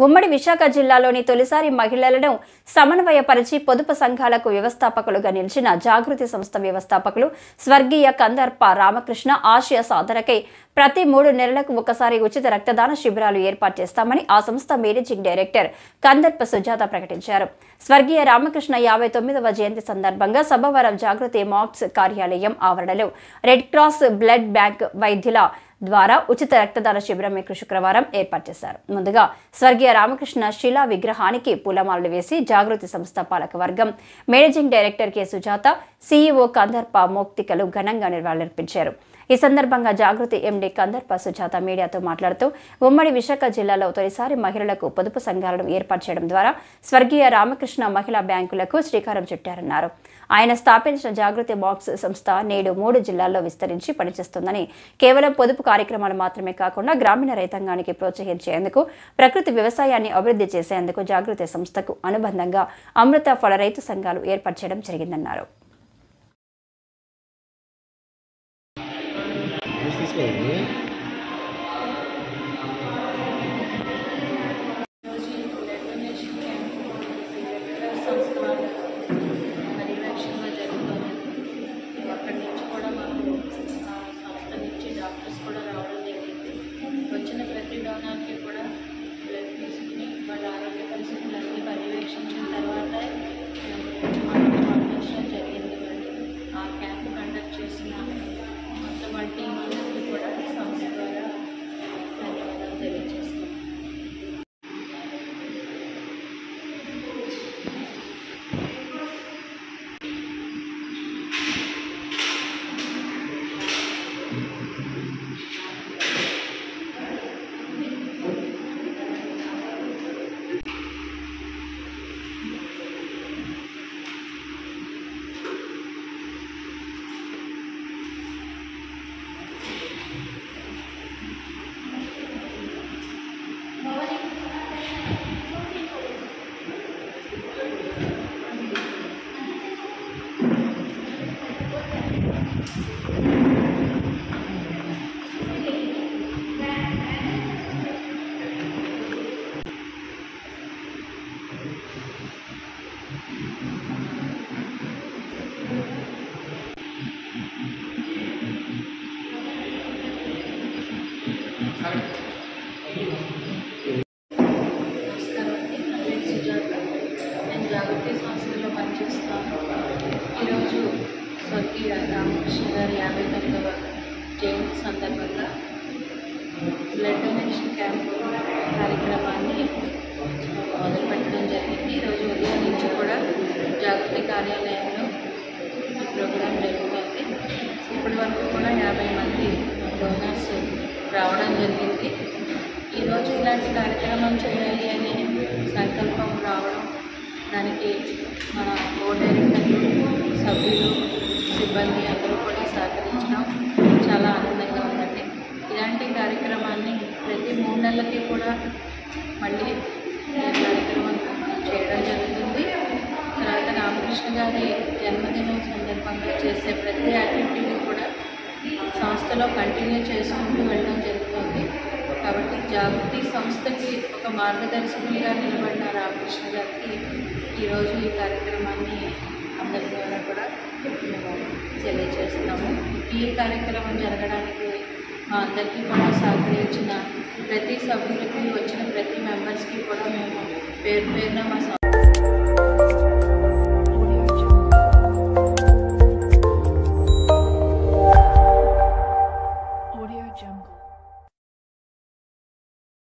ఉమ్మడి విశాఖ జిల్లాలోని తొలిసారి మహిళలను సమన్వయపరిచి పొదుపు సంఘాలకు వ్యవస్థాపకులుగా నిలిచిన జాగృతి సంస్థ వ్యవస్థాపకులు స్వర్గీయ కందర్ప రామకృష్ణ ఆశయ సాధనకై ప్రతి మూడు నెలలకు ఒకసారి ఉచిత రక్తదాన శిబిరాలు ఏర్పాటు చేస్తామని ఆ సంస్థ మేనేజింగ్ డైరెక్టర్ కందర్ప సుజాత ప్రకటించారు స్వర్గీయ రామకృష్ణ యాభై తొమ్మిదవ జయంతి సందర్భంగా సభవరం జాగృతి మాక్స్ కార్యాలయం ఆవరణలో రెడ్ క్రాస్ బ్లడ్ బ్యాంక్ వైద్యుల ద్వారా ఉచిత రక్తదాన శిబిరం మీకు శుక్రవారం ఏర్పాటు చేశారు ముందుగా స్వర్గీయ రామకృష్ణ శిలా విగ్రహానికి పూలమాలలు వేసి జాగృతి సంస్థ పాలక వర్గం managing director K Sujatha CEO Kandarpa మోక్తికలు ఘనంగా నిర్వహించారు ఈ సందర్భంగా జాగృతి ఎండీ కందర్ప సుజాత మీడియాతో మాట్లాడుతూ ఉమ్మడి విశాఖ జిల్లాలో తొలిసారి మహిళలకు పొదుపు సంఘాలను ఏర్పాటు చేయడం ద్వారా స్వర్గీయ రామకృష్ణ మహిళా బ్యాంకులకు శ్రీకారం చుట్టారన్నారు ఆయన స్థాపించిన జాగృతి బాక్స్ సంస్థ నేడు మూడు జిల్లాల్లో విస్తరించి పనిచేస్తుందని కేవలం పొదుపు కార్యక్రమాలు మాత్రమే కాకుండా గ్రామీణ రైతాంగానికి ప్రోత్సహించేందుకు ప్రకృతి వ్యవసాయాన్ని అభివృద్ధి చేసేందుకు జాగృతి సంస్థకు అనుబంధంగా అమృత ఫల రైతు సంఘాలు ఏర్పాటు చేయడం జరిగిందన్నారు జ్యూస్ తీసుకోండి సంస్థ వాళ్ళ పర్యవేక్షణలో జరుగుతుంది అక్కడి నుంచి కూడా మాకు ఆ సంస్థ నుంచి డాక్టర్స్ కూడా రావడం జరిగింది వచ్చిన ప్రతి డోనర్కి కూడా బ్లడ్ తీసుకుని వాళ్ళ ఆరోగ్య పరిస్థితులన్నీ పర్యవేక్షించిన తర్వాత మనకి పంపించడం జరిగింది వాళ్ళు ఆ క్యాంప్ కండక్ట్ చేసిన మొత్తం వాళ్ళ టీం అందరికీ కూడా సంస్థ ద్వారా ధన్యవాదాలు తెలియజేస్తున్నాం నమస్కారం అండి నా పేరు సుజాత నేను జాగృతి సంస్థలో పనిచేస్తాను ఈరోజు స్వర్గీయ రామకృష్ణ గారి యాభై తొమ్మిదవ జయంతి సందర్భంగా బ్లడ్ డొనేషన్ క్యాంపు కార్యక్రమాన్ని మొదలుపెట్టడం జరిగింది ఈరోజు ఉదయం నుంచి కూడా జాగృతి కార్యాలయంలో ఈ ప్రోగ్రాం జరుగుతుంది ఇప్పటి వరకు కూడా యాభై మంది డోనర్స్ రావడం జరిగింది ఈరోజు ఇలాంటి కార్యక్రమం చేయాలి అనే సంకల్పం రావడం దానికి మన బోర్డు డైరెక్టర్లు సభ్యులు సిబ్బంది అందరూ కూడా సహకరించడం చాలా ఆనందంగా ఉందండి ఇలాంటి కార్యక్రమాన్ని ప్రతి మూడు నెలలకి కూడా మళ్ళీ ఈ కార్యక్రమం చేయడం జరుగుతుంది తర్వాత రామకృష్ణ గారి జన్మదినం సందర్భంగా చేసే ప్రతి యాక్టివిటీని కూడా సంస్థలో కంటిన్యూ చేసుకుంటూ వెళ్ళడం జరుగుతుంది కాబట్టి జాగృతి సంస్థకి ఒక మార్గదర్శకులుగా నిలబడిన రామకృష్ణ గారికి ఈరోజు ఈ కార్యక్రమాన్ని అందరి ద్వారా కూడా మేము తెలియజేస్తున్నాము ఈ కార్యక్రమం జరగడానికి మా అందరికీ కూడా సహకరించిన ప్రతి సభ్యులకి వచ్చిన ప్రతి మెంబర్స్కి కూడా మేము పేరు పేరున మా సం- Audio Jungle.